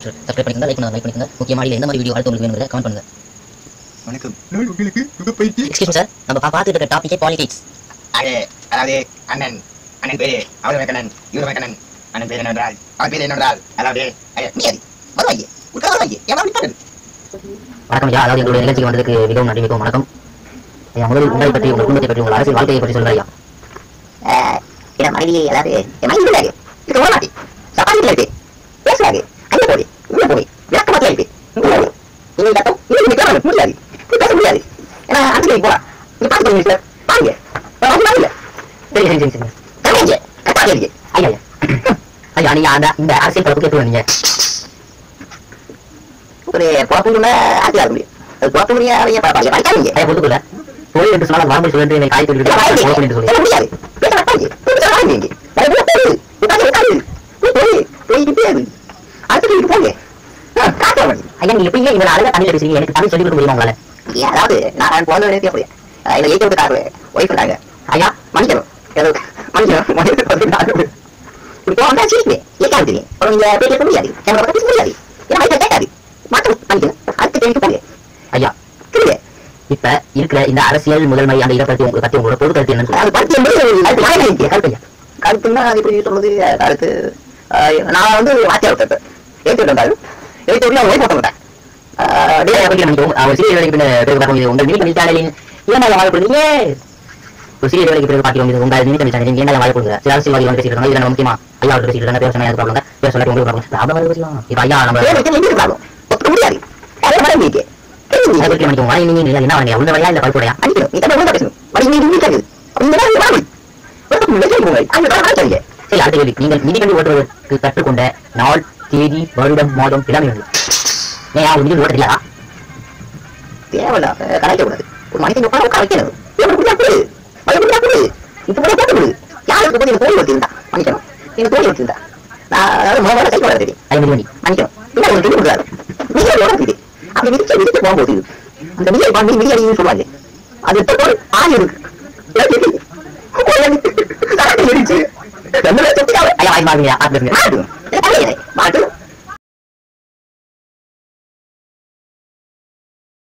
Subscribe பண்ணிக்கோங்க like பண்ணுங்க like பண்ணிக்கோங்க முக்கியமாக எந்த மாதிரி வீடியோ அடுத்து உங்களுக்கு வேணுங்கிறத கமெண்ட் பண்ணுங்க வணக்கம் நான் உங்களுக்கு யுகப்பயிற்சி எக்ஸ்கியூஸ் சார் நம்ம பா- பார்த்துட்டு இருக்க டாபிக்கே பாலிடிக்ஸ் அது அதாவது அண்ணன் அண்ணன் பேரு அவரு மேக்கண்ணன் இவரு மேக்கண்ணன் அண்ணன் பேரு என்னென்றால் அவர் பேரு என்னென்றால் அதாவது ஐயா, மீதி வருவாங்க உட்கார வருவாங்க எவ்வளவு நிப்பாடு வணக்கம் ஐயா அதாவது எங்களுடைய நிகழ்ச்சிக்கு வந்ததுக்கு மிகவும் நன்றி மிகவும் வணக்கம் ஐயா முதலில் உங்களை பற்றி உங்கள் குடும்பத்தை பற்றி உங்கள் அரசியல் வாழ்க்கையை பற்றி சொல்லுங்க ஐயா என் மனைவி அதாவது என் மனைவி இல்ல இது ஓட மாட்டி சப்பாத்தி இருக்கு பேசுறாரு அங்க போய் உள்ள போய் விளக்கமாத்தியா இருக்கு உள்ள போய் நீங்க கட்டம் இது நீங்க கேட்க முடியாது நீ பேச முடியாது ஏன்னா அஞ்சு போறா நீ பாத்து போய் மிஸ்டர் பாருங்க ஒன்றும் இல்ல சரி சரி சரி சரி கம்மிங்க கட்டா இருக்கு ஐயா ஐயா ஐயா நீங்க அந்த இந்த அரசியல் பழப்புக்கு எப்படி வந்தீங்க ஒரு குழப்பம் ஆசையா இருக்க முடியும் அது குழப்பம் முடியாது படிக்காதீங்க ஐயா பொறுத்துக்குள்ள தொழில் என்று சொன்னால் வரம்பு சொல்லிட்டு என்னை காய் சொல்லிட்டு குழப்பம் என்று சொல்லி முடியாது பேச மாட்டாங்க பேச மாட்டாங்க வேற என்ன பேரு உட்காந்து உட்காந்து போய் போயிட்டு பேரு அடுத்த வீட்டுக்கு போங்க காட்ட மாட்டேங்க ஐயா நீங்க எப்படிங்க இவ்வளவு அழகா தமிழ்ல பேசுறீங்க எனக்கு தமிழ் சொல்லிக் கொடுக்க முடியுமா உங்களால அதாவது நான் போன வேலையே அப்படியே இதை ஏற்க விட்டுக்காரு ஒய்ஃப் இருந்தாங்க ஐயா மன்னிக்கணும் ஏதோ மன்னிக்கணும் மன்னிக்கணும் இப்போ வந்தா சிரிக்குமே ஏற்காது தெரியும் அப்புறம் நீங்க பேச முடியாது கேமரா பக்கம் பேச முடியாது ஏன்னா மைக்கை கேட்காது மாற்றம் மன்னிக்கணும் அடுத்த கேள்விக்கு போங்க ஐயா புரியுது இப்ப இருக்கிற இந்த அரசியல் முதன்மை அந்த இதை பத்தி உங்க பத்தி உங்களோட பொது கருத்து என்னன்னு சொல்லுங்க அது பத்தி என்பது அது நியாயம் இருக்கு கருத்து ஐயா கருத்துன்னா அது எப்படி சொல்றது கருத்து ஆஹ் நான் வந்து வாத்தியார் ஒருத்தர் எழுத்து விட்டாரு எழுத்து விட்டு ஒரே போட்ட மாட்டேன் அப்படியே அப்படி நினைக்கும் ஒரு சிறிய வேலைக்கு பின்ன பிறகு பார்க்கும் இது உங்கள் மினி சேனலின் இரண்டாவது வாழப்படுறீங்க ஒரு சிறிய வேலைக்கு பிறகு பார்க்கிறோம் இது உங்கள் மினி சேனலின் இரண்டாவது வாழப்படுங்க சில அரசியல்வாதிகள் வந்து பேசிட்டு இருக்காங்க இதுல நம்ம முக்கியமா ஐயா அவர் பேசிட்டு இருக்காங்க பேச சொன்னா எனக்கு ப்ராப்ளம் பேச சொல்லாட்டி உங்களுக்கு ப்ராப்ளம் ப்ராப்ளம் வந்து பேசலாம் இப்ப ஐயா நம்ம பேர் வச்சு எங்க இருந்தாலும் ஒத்துக்க முடியாது அதே மாதிரி இருக்கு அதை பற்றி நினைக்கும் வரை நீங்க இல்ல என்ன வரீங்க உள்ள வரையா இல்ல பல்புடையா அடிக்கணும் நீ தமிழ் ஒழுங்கா பேசணும் வழி நீ நீ கேக்குது இந்த மாதிரி வாழை ஒத்துக்க முடியாது போங்க அங்க வர மாட்டாங்க சரி அடுத்த கேள்வி நீங்கள் மிதிவண்டி ஓட்டுவதற்கு கற்றுக்கொண்ட நாள் தேதி வருடம் மாதம் கிழமை வேண்டும் ஏன் அவர் மிதிவண்டி ஓட்ட தெரியாதா தேவையில்ல கலைக்க கூடாது ஒரு மனிதன் உட்கார உட்கார வைக்கணும் எவ்வளவு புரியா புரியுது வழி புரியா புரியுது இப்ப கூட போட்டு விடுது யாருக்கு போய் எனக்கு தோழி வச்சிருந்தா மன்னிக்கணும் எனக்கு தோழி வச்சிருந்தா நான் அதாவது முதல்ல கை வர தெரியும் அது மிதிவண்டி மன்னிக்கணும் இல்ல உங்களுக்கு சொல்லி கொடுக்குறாரு மிதியை உடம்புது அப்படி மிதிக்க மிதிக்க போகும்போது அந்த மிதியை பண்ணி மிதியடின்னு சொல்லுவாங்க அது எப்ப போய் ஆணி இருக்கு எனக்கு தெரியும். ஒரு கரண்ட் எரிச்சு ரெண்டு லட்சத்துக்கு அவன் ஐயா வாங்கி பாருங்க பார்த்து பேசுங்க மாட்டும். எனக்கு தெரியாது. மாட்டும்.